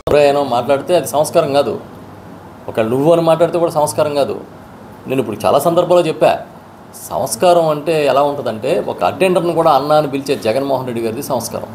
ఎవరైనా మాట్లాడితే అది సంస్కారం కాదు ఒక నువ్వు అని మాట్లాడితే కూడా సంస్కారం కాదు నేను ఇప్పుడు చాలా సందర్భాల్లో చెప్పా సంస్కారం అంటే ఎలా ఉంటుందంటే ఒక అటెండర్ని కూడా అన్న అని పిలిచే జగన్మోహన్ రెడ్డి గారిది సంస్కారం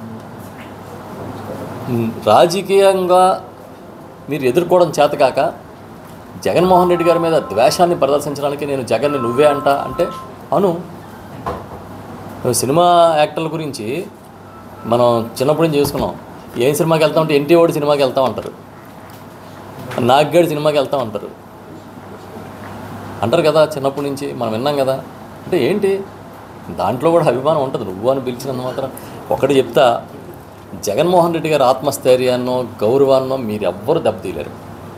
ఉమ్, రాజకీయంగా మీరు ఎదుర్కోవడం చేతకాక జగన్మోహన్ రెడ్డి గారి మీద ద్వేషాన్ని ప్రదర్శించడానికి నేను జగన్ని నువ్వే అంట అంటే అను నువ్వు సినిమా యాక్టర్ల గురించి మనం చిన్నప్పటి నుంచి చేసుకున్నాం ఏం సినిమాకి వెళ్తాం అంటే ఎన్టీ ఓడి సినిమాకి వెళ్తాం అంటారు నాగ్గేడు సినిమాకి వెళ్తాం అంటారు అంటారు కదా చిన్నప్పటి నుంచి మనం విన్నాం కదా అంటే ఏంటి దాంట్లో కూడా అభిమానం ఉంటుంది నువ్వు అని పిలిచినంత మాత్రం ఒకటి చెప్తా జగన్మోహన్ రెడ్డి గారి ఆత్మస్థైర్యాన్నో గౌరవాన్నో మీరు ఎవ్వరు దెబ్బతీయలేరు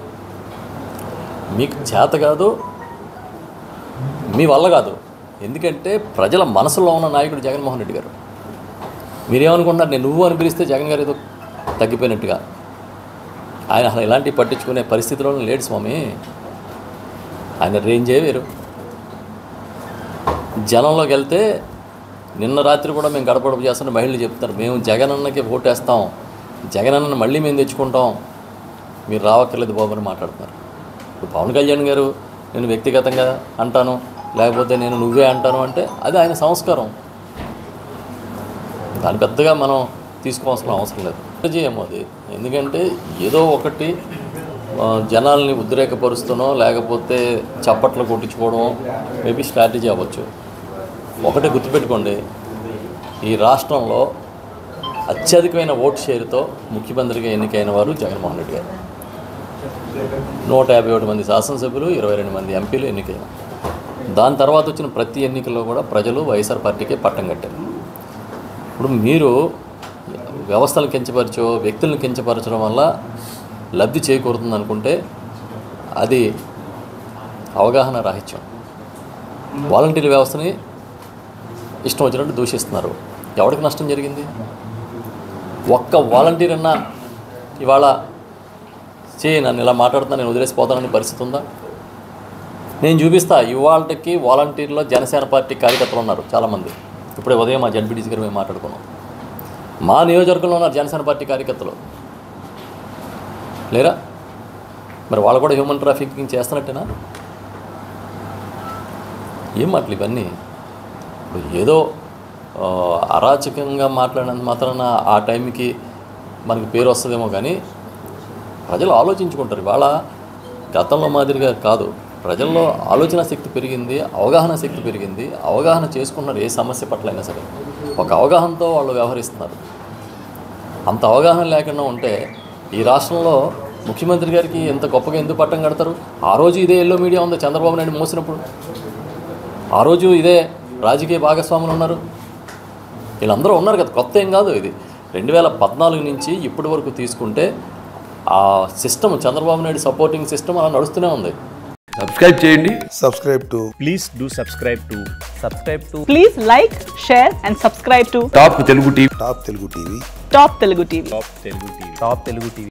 మీకు చేత కాదు మీ వల్ల కాదు ఎందుకంటే ప్రజల మనసులో ఉన్న నాయకుడు జగన్మోహన్ రెడ్డి గారు మీరేమనుకుంటున్నారు నేను నువ్వు అని పిలిస్తే జగన్ గారు ఏదో తగ్గిపోయినట్టుగా ఆయన అసలు ఇలాంటివి పట్టించుకునే పరిస్థితిలో లేడు స్వామి ఆయన రేంజే వేరు జనంలోకి వెళ్తే నిన్న రాత్రి కూడా మేము గడపడపు చేస్తున్న మహిళలు చెప్తారు మేము జగన్ అన్నకి ఓటేస్తాం జగన్ అన్నని మళ్ళీ మేము తెచ్చుకుంటాం మీరు రావక్కర్లేదు బాబు అని మాట్లాడుతున్నారు ఇప్పుడు పవన్ కళ్యాణ్ గారు నేను వ్యక్తిగతంగా అంటాను లేకపోతే నేను నువ్వే అంటాను అంటే అది ఆయన సంస్కారం దాని పెద్దగా మనం తీసుకోవాల్సిన అవసరం లేదు స్ట్రాటజీ ఏమో అది ఎందుకంటే ఏదో ఒకటి ఆ, జనాల్ని ఉద్రేకపరుస్తునో లేకపోతే చప్పట్లు కొట్టించుకోవడం మేబీ స్ట్రాటజీ అవ్వచ్చు ఒకటి గుర్తుపెట్టుకోండి ఈ రాష్ట్రంలో అత్యధికమైన ఓటు షేరుతో ముఖ్యమంత్రిగా ఎన్నికైన వారు జగన్మోహన్ రెడ్డి గారు నూట యాభై ఒకటి మంది శాసనసభ్యులు ఇరవై రెండు మంది ఎంపీలు ఎన్నికయ్యారు దాని తర్వాత వచ్చిన ప్రతి ఎన్నికల్లో కూడా ప్రజలు వైఎస్ఆర్ పార్టీకే పట్టం కట్టారు ఇప్పుడు మీరు వ్యవస్థలను కించపరచో వ్యక్తులను కించపరచడం వల్ల లబ్ధి చేకూరుతుంది అనుకుంటే అది అవగాహన రాహిత్యం వాలంటీర్ వ్యవస్థని ఇష్టం వచ్చినట్టు దూషిస్తున్నారు ఎవరికి నష్టం జరిగింది ఒక్క వాలంటీర్ అన్నా ఇవాళ చేయి నన్ను ఇలా మాట్లాడుతున్నా నేను వదిలేసిపోతానని పరిస్థితి ఉందా నేను చూపిస్తా ఇవాళకి వాలంటీర్లో జనసేన పార్టీ కార్యకర్తలు ఉన్నారు చాలామంది ఇప్పుడే ఉదయం మా జడ్పీటీసీ గారు మేము మాట్లాడుకున్నాం మా నియోజకవర్గంలో ఉన్నారు జనసేన పార్టీ కార్యకర్తలు లేరా మరి వాళ్ళు కూడా హ్యూమన్ ట్రాఫికింగ్ చేస్తున్నట్టేనా ఏం మాటలు ఇవన్నీ ఇప్పుడు ఏదో ఆ, అరాచకంగా మాట్లాడినంత మాత్రాన ఆ టైంకి మనకి పేరు వస్తుందేమో కానీ ప్రజలు ఆలోచించుకుంటారు ఇవాళ గతంలో మాదిరిగా కాదు ప్రజల్లో ఆలోచన శక్తి పెరిగింది అవగాహన శక్తి పెరిగింది అవగాహన చేసుకున్నారు ఏ సమస్య పట్ల అయినా సరే ఒక అవగాహనతో వాళ్ళు వ్యవహరిస్తున్నారు అంత అవగాహన లేకుండా ఉంటే ఈ రాష్ట్రంలో ముఖ్యమంత్రి గారికి ఎంత గొప్పగా ఎందుకు పట్టం కడతారు ఆ రోజు ఇదే ఎల్లో మీడియా ఉంది చంద్రబాబు నాయుడు మోసినప్పుడు ఆ రోజు ఇదే రాజకీయ భాగస్వాములు ఉన్నారు వీళ్ళందరూ ఉన్నారు కదా కొత్త ఏం కాదు ఇది రెండు వేల పద్నాలుగు నుంచి ఇప్పటి వరకు తీసుకుంటే ఆ system Chandrababu Naidu supporting system అలా నడుస్తూనే ఉంది సబ్స్క్రైబ్ చేయండి subscribe to please do subscribe to subscribe to Please like, share, and subscribe to Top Telugu TV Top Telugu TV. Top Telugu TV. top telugu tv top telugu tv